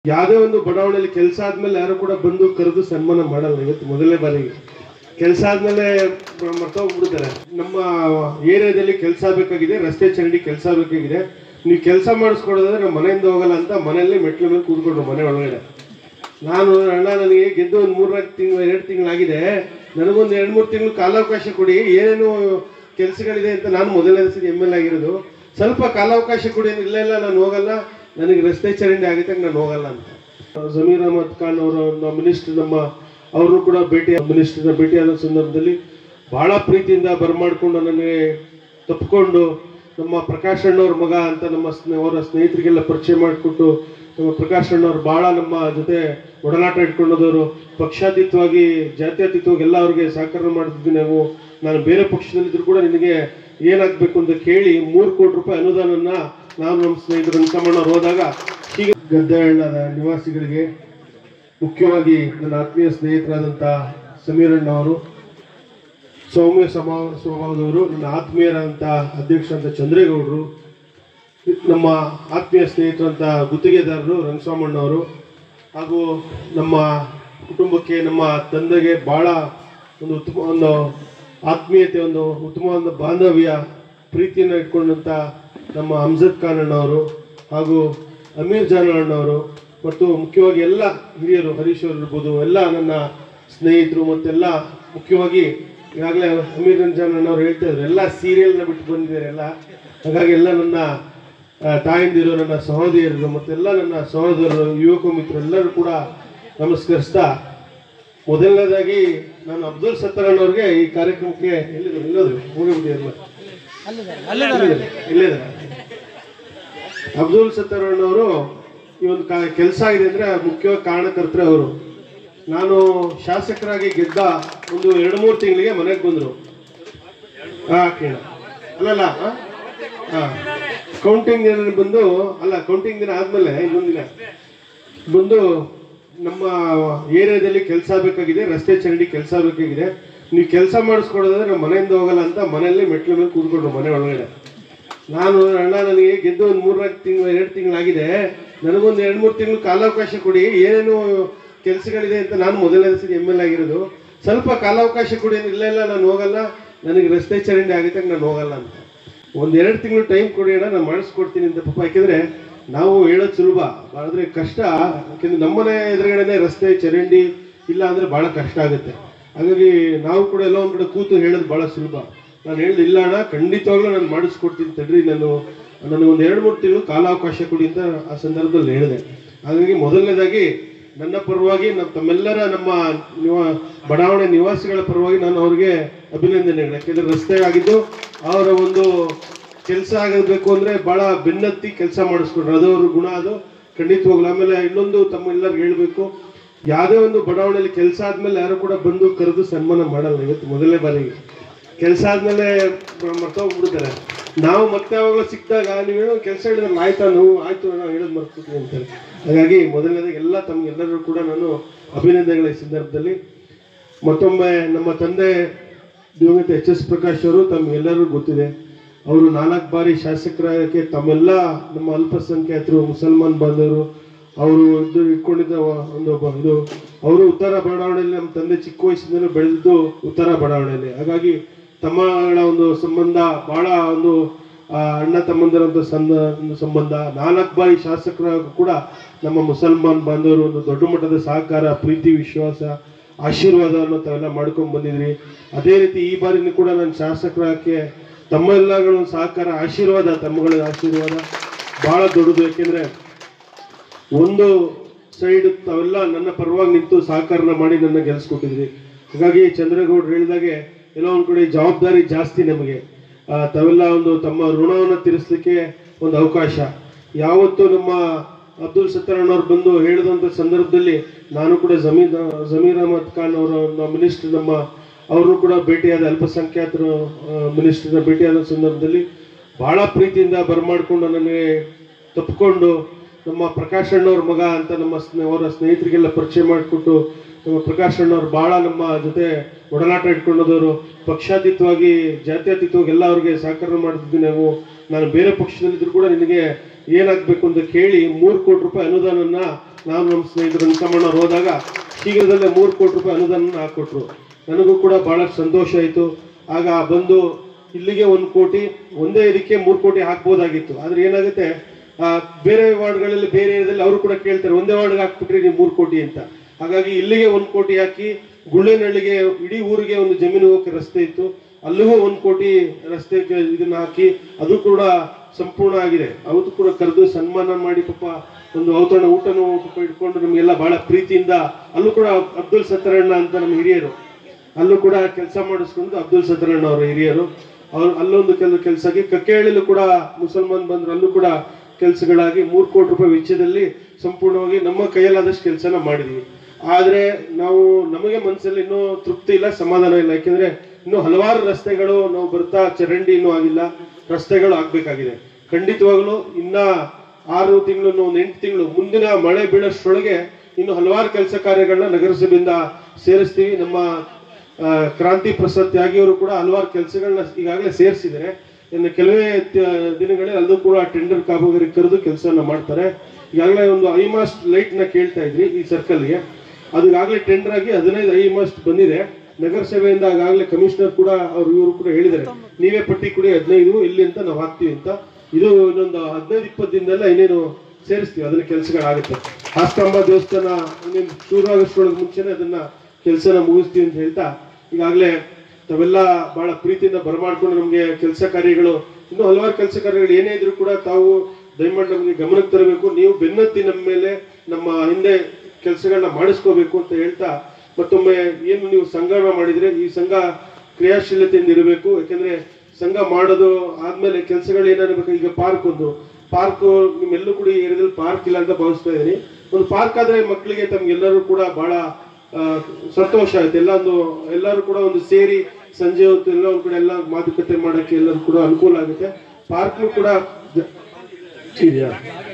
ಯಾವುದೇ ಒಂದು ಬಡಾವಣೆಯಲ್ಲಿ ಕೆಲಸ ಆದ್ಮೇಲೆ ಯಾರು ಕೂಡ ಬಂದು ಕರೆದು ಸನ್ಮಾನ ಮಾಡಲ್ಲ ಇವತ್ತು ಮೊದಲನೇ ಬಾರಿಗೆ ಕೆಲಸ ಆದ್ಮೇಲೆ ಮರ್ತೋಗ್ಬಿಡ್ತಾರೆ ನಮ್ಮ ಏರಿಯಾದಲ್ಲಿ ಕೆಲಸ ಬೇಕಾಗಿದೆ ರಸ್ತೆ ಚರಂಡಿ ಕೆಲಸ ಬೇಕಾಗಿದೆ ನೀವು ಕೆಲಸ ಮಾಡಿಸ್ಕೊಡೋದಾದ್ರೆ ನಮ್ಮ ಮನೆಯಿಂದ ಹೋಗಲ್ಲ ಅಂತ ಮನೆಯಲ್ಲಿ ಮೆಟ್ಲ ಮೇಲೆ ಕೂತ್ಕೊಂಡ್ರು ಮನೆ ಒಳಗಡೆ ನಾನು ಅಣ್ಣ ನನಗೆ ಗೆದ್ದು ಒಂದು ಮೂರ್ನಾಲ್ಕು ತಿಂಗಳು ಎರಡು ತಿಂಗಳಾಗಿದೆ ನನಗೊಂದು ಎರಡು ಮೂರು ತಿಂಗಳು ಕಾಲಾವಕಾಶ ಕೊಡಿ ಏನೇನು ಕೆಲಸಗಳಿದೆ ಅಂತ ನಾನು ಮೊದಲನೇ ಸರಿ ಎಮ್ ಎಲ್ ಆಗಿರೋದು ಸ್ವಲ್ಪ ಕಾಲಾವಕಾಶ ಕೊಡಿ ಅಂದ್ರೆ ಇಲ್ಲ ಇಲ್ಲ ನಾನು ಹೋಗಲ್ಲ ನನಗೆ ರಸ್ತೆ ಚರಂಡಿ ಆಗುತ್ತೆ ನಾನು ಹೋಗಲ್ಲ ಅಂತ ಜಮೀರ್ ಅಹಮದ್ ಖಾನ್ ಅವರು ನಮ್ಮ ಮಿನಿಸ್ಟರ್ ನಮ್ಮ ಅವರು ಕೂಡ ಭೇಟಿ ಮಿನಿಸ್ಟರ್ನ ಭೇಟಿಯಾದ ಸಂದರ್ಭದಲ್ಲಿ ಬಹಳ ಪ್ರೀತಿಯಿಂದ ಬರಮಾಡ್ಕೊಂಡು ನನಗೆ ತಪ್ಪಿಕೊಂಡು ನಮ್ಮ ಪ್ರಕಾಶ್ ಅಣ್ಣವ್ರ ಮಗ ಅಂತ ನಮ್ಮ ಸ್ನೇ ಅವರ ಸ್ನೇಹಿತರಿಗೆಲ್ಲ ಪರಿಚಯ ಮಾಡಿಕೊಟ್ಟು ನಮ್ಮ ಪ್ರಕಾಶ್ ಅಣ್ಣವ್ರು ಬಹಳ ನಮ್ಮ ಜೊತೆ ಒಡನಾಟ ಇಟ್ಕೊಂಡದವರು ಪಕ್ಷಾತೀತವಾಗಿ ಜಾತ್ಯತೀತವಾಗಿ ಎಲ್ಲ ಅವ್ರಿಗೆ ಸಹಕಾರ ಮಾಡಿದ್ವಿ ನಾವು ನಾನು ಬೇರೆ ಪಕ್ಷದಲ್ಲಿದ್ರು ಕೂಡ ನಿನಗೆ ಏನಾಗಬೇಕು ಅಂತ ಕೇಳಿ ಮೂರು ಕೋಟಿ ರೂಪಾಯಿ ಅನುದಾನನ ನಾವು ನಮ್ಮ ಸ್ನೇಹಿತರು ವೆಂಕಮ್ಮಣ್ಣವ್ರು ಹೋದಾಗ ಹೀಗೆ ಗದ್ದೆಹಳ್ಳದ ನಿವಾಸಿಗಳಿಗೆ ಮುಖ್ಯವಾಗಿ ನನ್ನ ಆತ್ಮೀಯ ಸ್ನೇಹಿತರಾದಂಥ ಸಮೀರಣ್ಣ ಅವರು ಸೌಮ್ಯ ಸಮಾ ಸ್ವಭಾವದವರು ನನ್ನ ಆತ್ಮೀಯರಾದಂಥ ಅಧ್ಯಕ್ಷರಂತ ಚಂದ್ರೇಗೌಡರು ನಮ್ಮ ಆತ್ಮೀಯ ಸ್ನೇಹಿತರಂತ ಗುತ್ತಿಗೆದಾರರು ರಂಗಸ್ವಾಮಣ್ಣವರು ಹಾಗೂ ನಮ್ಮ ಕುಟುಂಬಕ್ಕೆ ನಮ್ಮ ತಂದೆಗೆ ಬಹಳ ಒಂದು ಉತ್ತಮ ಒಂದು ಆತ್ಮೀಯತೆ ಒಂದು ಉತ್ತಮವಾದ ಬಾಂಧವ್ಯ ಪ್ರೀತಿಯನ್ನು ಇಟ್ಕೊಂಡಂಥ ನಮ್ಮ ಅಮ್ಜದ್ ಖಾನ್ ಅಣ್ಣವರು ಹಾಗೂ ಅಮೀರ್ ಜಾನ್ ಅಣ್ಣವರು ಮತ್ತು ಮುಖ್ಯವಾಗಿ ಎಲ್ಲ ಹಿರಿಯರು ಹರೀಶ್ ಅವರು ಇರ್ಬೋದು ಎಲ್ಲ ನನ್ನ ಸ್ನೇಹಿತರು ಮತ್ತೆಲ್ಲ ಮುಖ್ಯವಾಗಿ ಈಗಾಗಲೇ ಅಮೀರ್ ರಂಜಾನ್ ಅಣ್ಣವ್ರು ಹೇಳ್ತಾ ಇದ್ರು ಎಲ್ಲ ಸೀರಿಯಲ್ನ ಬಿಟ್ಟು ಬಂದಿದ್ದಾರೆ ಎಲ್ಲ ಹಾಗಾಗಿ ಎಲ್ಲ ನನ್ನ ಆ, ತಾಯಂದಿರು ನನ್ನ ಸಹೋದರಿಯರು ಮತ್ತೆಲ್ಲ ನನ್ನ ಸಹೋದರರು ಯುವಕ ಮಿತ್ರರು ಎಲ್ಲರೂ ಕೂಡ ನಮಸ್ಕರಿಸ್ತಾ ಮೊದಲನೇದಾಗಿ ನಾನು ಅಬ್ದುಲ್ ಸತ್ತರನ್ ಅವ್ರಿಗೆ ಈ ಕಾರ್ಯಕ್ರಮಕ್ಕೆ ಎಲ್ಲಿದ್ರು ಇಲ್ಲೋದ್ರು ಹೋಗಿಬಿಟ್ಟಿರಲ್ಲ ಇಲ್ಲೇ ಅಬ್ದುಲ್ ಸತ್ತರನ್ ಅವರು ಈ ಒಂದು ಕೆಲಸ ಆಗಿದೆ ಅಂದ್ರೆ ಮುಖ್ಯವಾಗಿ ಕಾರಣಕರ್ತರೆ ಅವರು ನಾನು ಶಾಸಕರಾಗಿ ಗೆದ್ದ ಒಂದು ಎರಡು ಮೂರು ತಿಂಗಳಿಗೆ ಮನೆಗೆ ಬಂದರು ಹಾ ಕೇಳ ಅಲ್ಲಲ್ಲ ಹಾ ಕೌಂಟಿಂಗ್ ದಿನ ಬಂದು ಅಲ್ಲ ಕೌಂಟಿಂಗ್ ದಿನ ಆದ್ಮೇಲೆ ಇನ್ನೊಂದು ದಿನ ಬಂದು ನಮ್ಮ ಏರಿಯಾದಲ್ಲಿ ಕೆಲಸ ಬೇಕಾಗಿದೆ ರಸ್ತೆ ಚರಂಡಿ ಕೆಲಸ ಬೇಕಾಗಿದೆ ನೀವು ಕೆಲಸ ಮಾಡಿಸ್ಕೊಡೋದಾದ್ರೆ ನಮ್ಮ ಮನೆಯಿಂದ ಹೋಗಲ್ಲ ಅಂತ ಮನೆಯಲ್ಲಿ ಮೆಟ್ಲ ಮೇಲೆ ಕೂತ್ಕೊಂಡ್ರು ಮನೆ ಒಳಗಡೆ ನಾನು ಅಣ್ಣ ನನಗೆ ಗೆದ್ದು ಒಂದು ಮೂರ್ನಾಲ್ಕು ತಿಂಗಳು ಎರಡು ತಿಂಗಳಾಗಿದೆ ನನಗೊಂದು ಎರಡು ಮೂರು ತಿಂಗಳು ಕಾಲಾವಕಾಶ ಕೊಡಿ ಏನೇನು ಕೆಲಸಗಳಿದೆ ಅಂತ ನಾನು ಮೊದಲನೇ ಸರಿ ಎಮ್ ಎಲ್ ಆಗಿರೋದು ಸ್ವಲ್ಪ ಕಾಲಾವಕಾಶ ಕೊಡಿ ಅಂದ್ರೆ ಇಲ್ಲ ಇಲ್ಲ ನಾನು ಹೋಗಲ್ಲ ನನಗೆ ರಸ್ತೆ ಚರಂಡಿ ಆಗುತ್ತೆ ನಾನು ಹೋಗಲ್ಲ ಅಂತ ಒಂದು ಎರಡು ತಿಂಗಳು ಟೈಮ್ ಕೊಡಿ ಅಣ್ಣ ನಾನು ಮಾಡಿಸ್ಕೊಡ್ತೀನಿ ಅಂತ ಪಾಪ ಯಾಕೆಂದ್ರೆ ನಾವು ಹೇಳೋದು ಸುಲಭ ಆದ್ರೆ ಕಷ್ಟ ಯಾಕೆಂದ್ರೆ ನಮ್ಮನೆ ಎದುರುಗಡೆನೆ ರಸ್ತೆ ಚರಂಡಿ ಇಲ್ಲ ಅಂದ್ರೆ ಬಹಳ ಕಷ್ಟ ಆಗುತ್ತೆ ಹಾಗಾಗಿ ನಾವು ಕೂಡ ಎಲ್ಲ ಒಂದ್ ಕಡೆ ಕೂತು ಹೇಳೋದು ಬಹಳ ಸುಲಭ ನಾನು ಹೇಳ್ದೆ ಇಲ್ಲ ಅಣ್ಣ ಖಂಡಿತವಾಗ್ಲೂ ನಾನು ಮಾಡಿಸ್ಕೊಡ್ತೀನಿ ತಡ್ರಿ ನಾನು ನನಗೆ ಒಂದು ಎರಡು ಮೂರು ತಿಂಗಳು ಕಾಲಾವಕಾಶ ಕೊಡಿ ಅಂತ ಆ ಸಂದರ್ಭದಲ್ಲಿ ಹೇಳಿದೆ ಹಾಗಾಗಿ ಮೊದಲನೇದಾಗಿ ನನ್ನ ಪರವಾಗಿ ನಮ್ಮ ತಮ್ಮೆಲ್ಲರ ನಮ್ಮ ನಿವಾ ಬಡಾವಣೆ ನಿವಾಸಿಗಳ ಪರವಾಗಿ ನಾನು ಅವ್ರಿಗೆ ಅಭಿನಂದನೆಗಳು ಯಾಕೆಂದ್ರೆ ರಸ್ತೆ ಆಗಿದ್ದು ಅವರ ಒಂದು ಕೆಲಸ ಆಗಬೇಕು ಅಂದ್ರೆ ಬಹಳ ಬೆನ್ನತ್ತಿ ಕೆಲಸ ಮಾಡಿಸ್ಕೊಂಡ್ರು ಅದು ಅವ್ರ ಗುಣ ಅದು ಖಂಡಿತವಾಗ್ಲು ಆಮೇಲೆ ಇನ್ನೊಂದು ತಮ್ಮೆಲ್ಲರಿಗೂ ಹೇಳ್ಬೇಕು ಯಾವುದೇ ಒಂದು ಬಡಾವಣೆಯಲ್ಲಿ ಕೆಲಸ ಆದ್ಮೇಲೆ ಯಾರು ಕೂಡ ಬಂದು ಕರೆದು ಸನ್ಮಾನ ಮಾಡಲ್ಲ ಇವತ್ತು ಮೊದಲನೇ ಬಾರಿಗೆ ಕೆಲಸ ಆದ್ಮೇಲೆ ಮರ್ತೋಗ್ಬಿಡ್ತಾರೆ ನಾವು ಮತ್ತೆ ಯಾವಾಗಲೂ ಸಿಕ್ಕಿದಾಗ ನೀವೇನೋ ಕೆಲಸ ಹೇಳಿದ್ರಲ್ಲ ಆಯ್ತಾ ನೀವು ಆಯ್ತು ನಾವು ಹೇಳೋದು ಮರ್ತ್ಬಿಟ್ವಿ ಅಂತಾರೆ ಹಾಗಾಗಿ ಮೊದಲನೇದಾಗಿ ಎಲ್ಲ ತಮ್ಗೆಲ್ಲರೂ ಕೂಡ ನಾನು ಅಭಿನಂದನೆಗಳ ಈ ಸಂದರ್ಭದಲ್ಲಿ ಮತ್ತೊಮ್ಮೆ ನಮ್ಮ ತಂದೆ ದಿವಂಗತ ಎಚ್ ಎಸ್ ಪ್ರಕಾಶ್ ಅವರು ತಮ್ಗೆಲ್ಲರಿಗೂ ಗೊತ್ತಿದೆ ಅವರು ನಾಲ್ಕು ಬಾರಿ ಶಾಸಕರಾಗಕ್ಕೆ ತಮ್ಮೆಲ್ಲ ನಮ್ಮ ಅಲ್ಪಸಂಖ್ಯಾತರು ಮುಸಲ್ಮಾನ್ ಬಾಂಧವರು ಅವರು ಇದು ಇಟ್ಕೊಂಡಿದ್ದ ಒಂದು ಒಬ್ಬ ಇದು ಅವರು ಉತ್ತರ ಬಡಾವಣೆಯಲ್ಲಿ ನಮ್ಮ ತಂದೆ ಚಿಕ್ಕ ವಯಸ್ಸಿನಲ್ಲೂ ಬೆಳೆದಿದ್ದು ಉತ್ತರ ಬಡಾವಣೆಯಲ್ಲಿ ಹಾಗಾಗಿ ತಮ್ಮಗಳ ಒಂದು ಸಂಬಂಧ ಬಹಳ ಒಂದು ಆ, ಅಣ್ಣ ತಮ್ಮಂದಿರಂತ ಸಂದ ಒಂದು ಸಂಬಂಧ ನಾಲ್ಕು ಬಾರಿ ಶಾಸಕರಾಗ ಕೂಡ ನಮ್ಮ ಮುಸಲ್ಮಾನ್ ಬಾಂಧವರು ಒಂದು ದೊಡ್ಡ ಮಟ್ಟದ ಸಹಕಾರ ಪ್ರೀತಿ ವಿಶ್ವಾಸ ಆಶೀರ್ವಾದವನ್ನು ತಾವೆಲ್ಲ ಮಾಡ್ಕೊಂಡು ಬಂದಿದ್ರಿ ಅದೇ ರೀತಿ ಈ ಬಾರಿನೂ ಕೂಡ ನಾನು ಶಾಸಕರಾಗಕ್ಕೆ ತಮ್ಮೆಲ್ಲಗಳ ಒಂದು ಸಹಕಾರ ಆಶೀರ್ವಾದ ತಮ್ಮಗಳ ಆಶೀರ್ವಾದ ಬಹಳ ದೊಡ್ಡದು ಯಾಕೆಂದ್ರೆ ಒಂದು ಸೈಡ್ ತಾವೆಲ್ಲ ನನ್ನ ಪರವಾಗಿ ನಿಂತು ಸಹಕಾರನ ಮಾಡಿ ನನ್ನ ಗೆಲ್ಸ್ಕೊಟ್ಟಿದ್ರಿ ಹಾಗಾಗಿ ಚಂದ್ರಗೌಡ್ರು ಹೇಳಿದಾಗೆ ಎಲ್ಲೋ ಒಂದ್ ಕಡೆ ಜವಾಬ್ದಾರಿ ಜಾಸ್ತಿ ನಮಗೆ ಆ, ತಾವೆಲ್ಲ ಒಂದು ತಮ್ಮ ಋಣವನ್ನು ತೀರಿಸ್ಲಿಕ್ಕೆ ಒಂದು ಅವಕಾಶ ಯಾವತ್ತು ನಮ್ಮ ಅಬ್ದುಲ್ ಸತ್ತರಣ್ಣವ್ರು ಬಂದು ಹೇಳಿದಂಥ ಸಂದರ್ಭದಲ್ಲಿ ನಾನು ಕೂಡ ಜಮೀರ್ ಜಮೀರ್ ಅಹಮದ್ ಖಾನ್ ಅವರ ನಮ್ಮ ಮಿನಿಸ್ಟರ್ ನಮ್ಮ ಅವರು ಕೂಡ ಭೇಟಿಯಾದ ಅಲ್ಪಸಂಖ್ಯಾತರು ಮಿನಿಸ್ಟರ್ನ ಭೇಟಿಯಾದ ಸಂದರ್ಭದಲ್ಲಿ ಬಹಳ ಪ್ರೀತಿಯಿಂದ ಬರಮಾಡ್ಕೊಂಡು ನನಗೆ ತಪ್ಪಿಕೊಂಡು ನಮ್ಮ ಪ್ರಕಾಶ್ ಅಣ್ಣವ್ರ ಮಗ ಅಂತ ನಮ್ಮ ಸ್ನೇ ಅವರ ಸ್ನೇಹಿತರಿಗೆಲ್ಲ ಪರಿಚಯ ಮಾಡಿಕೊಟ್ಟು ನಮ್ಮ ಪ್ರಕಾಶ್ ಅಣ್ಣವ್ರು ಬಹಳ ನಮ್ಮ ಜೊತೆ ಒಡನಾಟ ಇಟ್ಕೊಂಡದವರು ಪಕ್ಷಾತೀತವಾಗಿ ಜಾತ್ಯತೀತವಾಗಿ ಎಲ್ಲ ಅವ್ರಿಗೆ ಸಹಕಾರ ಮಾಡಿದ್ವಿ ನಾವು ನಾನು ಬೇರೆ ಪಕ್ಷದಲ್ಲಿದ್ರು ಕೂಡ ನಿನಗೆ ಏನಾಗಬೇಕು ಅಂತ ಕೇಳಿ ಮೂರು ಕೋಟಿ ರೂಪಾಯಿ ಅನುದಾನನ ನಾನು ನಮ್ಮ ಸ್ನೇಹಿತರು ವೆಂಕಮ್ಮಣ್ಣವ್ರು ಹೋದಾಗ ಶೀಘ್ರದಲ್ಲೇ ಮೂರು ಕೋಟಿ ರೂಪಾಯಿ ಅನುದಾನ ಹಾಕೊಟ್ರು ನನಗೂ ಕೂಡ ಬಹಳಷ್ಟು ಸಂತೋಷ ಆಯಿತು ಆಗ ಬಂದು ಇಲ್ಲಿಗೆ ಒಂದು ಕೋಟಿ ಒಂದೇ ಇದಕ್ಕೆ ಮೂರು ಕೋಟಿ ಹಾಕ್ಬೋದಾಗಿತ್ತು ಆದ್ರೆ ಏನಾಗುತ್ತೆ ಆ, ಬೇರೆ ವಾರ್ಡ್ಗಳಲ್ಲಿ ಬೇರೆ ಏರಿಯಾದಲ್ಲಿ ಅವರು ಕೂಡ ಕೇಳ್ತಾರೆ ಒಂದೇ ವಾರ್ಡ್ಗೆ ಹಾಕ್ಬಿಟ್ರಿ ನೀವು ಮೂರು ಕೋಟಿ ಅಂತ ಹಾಗಾಗಿ ಇಲ್ಲಿಗೆ ಒಂದು ಕೋಟಿ ಹಾಕಿ ಗುಳ್ಳೆನಹಳ್ಳಿಗೆ ಇಡೀ ಊರಿಗೆ ಒಂದು ಜಮೀನು ಹೋಗಕ್ಕೆ ರಸ್ತೆ ಇತ್ತು ಅಲ್ಲಿಗೂ ಒಂದು ಕೋಟಿ ರಸ್ತೆ ಇದನ್ನ ಹಾಕಿ ಅದು ಕೂಡ ಸಂಪೂರ್ಣ ಆಗಿದೆ ಅವತ್ತು ಕೂಡ ಕರೆದು ಸನ್ಮಾನ ಮಾಡಿ ಪಾಪ ಒಂದು ಔತಣ ಊಟನೂ ಪಾಪ ಇಟ್ಕೊಂಡು ನಮಗೆಲ್ಲ ಬಹಳ ಪ್ರೀತಿಯಿಂದ ಅಲ್ಲೂ ಕೂಡ ಅಬ್ದುಲ್ ಸತ್ತರಣ್ಣ ಅಂತ ನಮ್ಮ ಹಿರಿಯರು ಅಲ್ಲೂ ಕೂಡ ಕೆಲಸ ಮಾಡಿಸ್ಕೊಂಡು ಅಬ್ದುಲ್ ಸತ್ತರಣ್ಣ ಅವರ ಹಿರಿಯರು ಅವ್ರು ಅಲ್ಲೊಂದು ಕೆಲ ಕೆಲಸಕ್ಕೆ ಕಕ್ಕೇಳಿಲು ಕೂಡ ಮುಸಲ್ಮಾನ್ ಬಂದ್ರು ಅಲ್ಲೂ ಕೂಡ ಕೆಲಸಗಳಾಗಿ ಮೂರು ಕೋಟಿ ರೂಪಾಯಿ ವೆಚ್ಚದಲ್ಲಿ ಸಂಪೂರ್ಣವಾಗಿ ನಮ್ಮ ಕೈಯಲ್ಲಾದಷ್ಟು ಕೆಲಸನ ಮಾಡಿದ್ವಿ ಆದ್ರೆ ನಾವು ನಮಗೆ ಮನಸ್ಸಲ್ಲಿ ಇನ್ನೂ ತೃಪ್ತಿ ಇಲ್ಲ ಸಮಾಧಾನ ಇಲ್ಲ ಯಾಕೆಂದ್ರೆ ಇನ್ನು ಹಲವಾರು ರಸ್ತೆಗಳು ನಾವು ಬರ್ತಾ ಚರಂಡಿ ಇನ್ನೂ ಆಗಿಲ್ಲ ರಸ್ತೆಗಳು ಆಗ್ಬೇಕಾಗಿದೆ ಖಂಡಿತವಾಗ್ಲೂ ಇನ್ನ ಆರು ತಿಂಗಳು ಒಂದು ಎಂಟು ತಿಂಗಳು ಮುಂದಿನ ಮಳೆ ಬೀಳೋಷ್ಟ್ರೊಳಗೆ ಇನ್ನು ಹಲವಾರು ಕೆಲಸ ಕಾರ್ಯಗಳನ್ನ ನಗರಸಭೆಯಿಂದ ಸೇರಿಸ್ತೀವಿ ನಮ್ಮ ಆ, ಕ್ರಾಂತಿ ಪ್ರಸಾದ್ ತ್ಯಾಗಿ ಅವರು ಕೂಡ ಹಲವಾರು ಕೆಲಸಗಳನ್ನ ಈಗಾಗಲೇ ಸೇರಿಸಿದ್ದಾರೆ ಇನ್ನು ಕೆಲವೇ ತ- ದಿನಗಳಲ್ಲಿ ಅಲ್ಲೂ ಕೂಡ ಟೆಂಡರ್ ಕಾಮಗಾರಿ ಕರೆದು ಕೆಲಸವನ್ನ ಮಾಡ್ತಾರೆ ಈಗಾಗಲೇ ಒಂದು ಐಮಾಸ್ಟ್ ಲೈಟ್ ನ ಕೇಳ್ತಾ ಇದ್ರಿ ಈ ಸರ್ಕಲ್ಗೆ ಅದಾಗಲೇ ಟೆಂಡರ್ ಆಗಿ ಹದಿನೈದು ಐಮಾಸ್ಟ್ ಬಂದಿದೆ ನಗರಸಭೆಯಿಂದ ಆಗಾಗಲೇ ಕಮಿಷನರ್ ಕೂಡ ಅವರು ಇವರು ಕೂಡ ಹೇಳಿದ್ದಾರೆ ನೀವೇ ಪಟ್ಟಿ ಕೊಡಿ ಹದಿನೈದು ಇಲ್ಲಿ ಅಂತ ನಾವು ಹಾಕ್ತೀವಿ ಅಂತ ಇದು ಇನ್ನೊಂದು ಹದಿನೈದು ಇಪ್ಪತ್ತು ದಿನದಲ್ಲ ಇನ್ನೇನು ಸೇರಿಸ್ತೀವಿ ಅದನ್ನ ಕೆಲಸಗಳಾಗುತ್ತೆ ಹಾಸ್ತಂಬ ದೇವಸ್ಥಾನ ಇನ್ನೇನು ಶುರುವಾಗೋಷ್ಟ್ರೊಳಗೆ ಮುಂಚೆನೆ ಅದನ್ನ ಕೆಲಸನ ಮುಗಿಸ್ತೀವಿ ಅಂತ ಹೇಳ್ತಾ ಈಗಾಗಲೇ ತಾವೆಲ್ಲ ಬಹಳ ಪ್ರೀತಿಯಿಂದ ಬರಮಾಡ್ಕೊಂಡು ನಮಗೆ ಕೆಲಸ ಕಾರ್ಯಗಳು ಇನ್ನೂ ಹಲವಾರು ಕೆಲಸ ಕಾರ್ಯಗಳು ಏನೇ ಇದ್ರೂ ಕೂಡ ತಾವು ದಯಮಾಡಿ ನಮಗೆ ಗಮನಕ್ಕೆ ತರಬೇಕು ನೀವು ಬೆನ್ನತ್ತಿ ನಮ್ಮ ಮೇಲೆ ನಮ್ಮ ಹಿಂದೆ ಕೆಲಸಗಳನ್ನ ಮಾಡಿಸ್ಕೋಬೇಕು ಅಂತ ಹೇಳ್ತಾ ಮತ್ತೊಮ್ಮೆ ಏನು ನೀವು ಸಂಘನ ಮಾಡಿದ್ರೆ ಈ ಸಂಘ ಕ್ರಿಯಾಶೀಲತೆಯಿಂದ ಇರಬೇಕು ಯಾಕಂದ್ರೆ ಸಂಘ ಮಾಡೋದು ಆದ್ಮೇಲೆ ಕೆಲಸಗಳು ಏನಾಗಬೇಕು ಈಗ ಪಾರ್ಕ್ ಒಂದು ಪಾರ್ಕ್ ನಿಮ್ಮೆಲ್ಲೂ ಕೂಡ ಈ ಏರಿಯಾದಲ್ಲಿ ಪಾರ್ಕ್ ಇಲ್ಲ ಅಂತ ಭಾವಿಸ್ತಾ ಇದ್ದೀನಿ ಒಂದು ಪಾರ್ಕ್ ಆದ್ರೆ ಮಕ್ಕಳಿಗೆ ತಮ್ಗೆಲ್ಲರೂ ಕೂಡ ಬಹಳ ಆ, ಸಂತೋಷ ಆಯ್ತು ಎಲ್ಲ ಒಂದು ಎಲ್ಲರೂ ಕೂಡ ಒಂದು ಸೇರಿ ಸಂಜೆ ಹೊತ್ತು ಎಲ್ಲ ಒಂದ್ ಕಡೆ ಎಲ್ಲ ಮಾತುಕತೆ ಮಾಡಕ್ಕೆ ಎಲ್ಲರೂ ಕೂಡ ಅನುಕೂಲ ಆಗುತ್ತೆ ಪಾರ್ಕ್ ಕೂಡ ಜ- ಇದೆಯಾ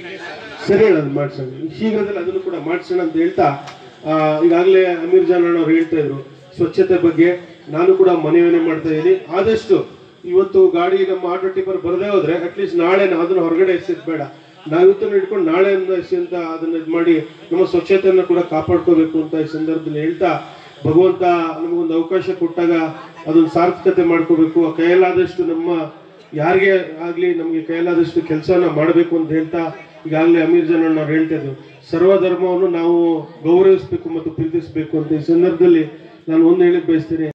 ಸರಿ ಅದು ಮಾಡ್ಸೋಣ ಶೀಘ್ರದಲ್ಲಿ ಅದನ್ನು ಕೂಡ ಮಾಡ್ಸೋಣ ಅಂತ ಹೇಳ್ತಾ ಆ, ಈಗಾಗಲೇ ಅಮೀರ್ ಜಾನ್ ಅವ್ರು ಹೇಳ್ತಾ ಇದ್ರು ಸ್ವಚ್ಛತೆ ಬಗ್ಗೆ ನಾನು ಕೂಡ ಮನವಿಯನ್ನೇ ಮಾಡ್ತಾ ಇದ್ದೀನಿ ಆದಷ್ಟು ಇವತ್ತು ಗಾಡಿ ನಮ್ಮ ಆಟೋ ಟಿಪ್ಪರ್ ಬರದೇ ಹೋದ್ರೆ ಅಟ್ಲೀಸ್ಟ್ ನಾಳೆ ಅದನ್ನ ಹೊರಗಡೆ ಎಸೆದ್ ಬೇಡ ನಾವಿತ್ತು ಇಟ್ಕೊಂಡು ನಾಳೆ ಎಸಿ ಅಂತ ಅದನ್ನ ಇದ್ ಮಾಡಿ ನಮ್ಮ ಸ್ವಚ್ಛತೆಯನ್ನ ಕೂಡ ಕಾಪಾಡ್ಕೋಬೇಕು ಅಂತ ಈ ಸಂದರ್ಭದಲ್ಲಿ ಹೇಳ್ತಾ ಭಗವಂತ ನಮಗೊಂದು ಅವಕಾಶ ಕೊಟ್ಟಾಗ ಅದೊಂದು ಸಾರ್ಥಕತೆ ಮಾಡ್ಕೋಬೇಕು ಕೈಯಲ್ಲಾದಷ್ಟು ನಮ್ಮ ಯಾರಿಗೆ ಆಗ್ಲಿ ನಮ್ಗೆ ಕೈಯಲ್ಲಾದಷ್ಟು ಕೆಲಸನ ಮಾಡಬೇಕು ಅಂತ ಹೇಳ್ತಾ ಈಗಾಗಲೇ ಅಮೀರ್ ಜನ ನಾವು ಹೇಳ್ತಾ ಇದ್ವು ಸರ್ವ ಧರ್ಮವನ್ನು ನಾವು ಗೌರವಿಸಬೇಕು ಮತ್ತು ಪ್ರೀತಿಸಬೇಕು ಅಂತ ಈ ಸಂದರ್ಭದಲ್ಲಿ ನಾನು ಒಂದು ಹೇಳಕ್ ಬಯಸ್ತೇನೆ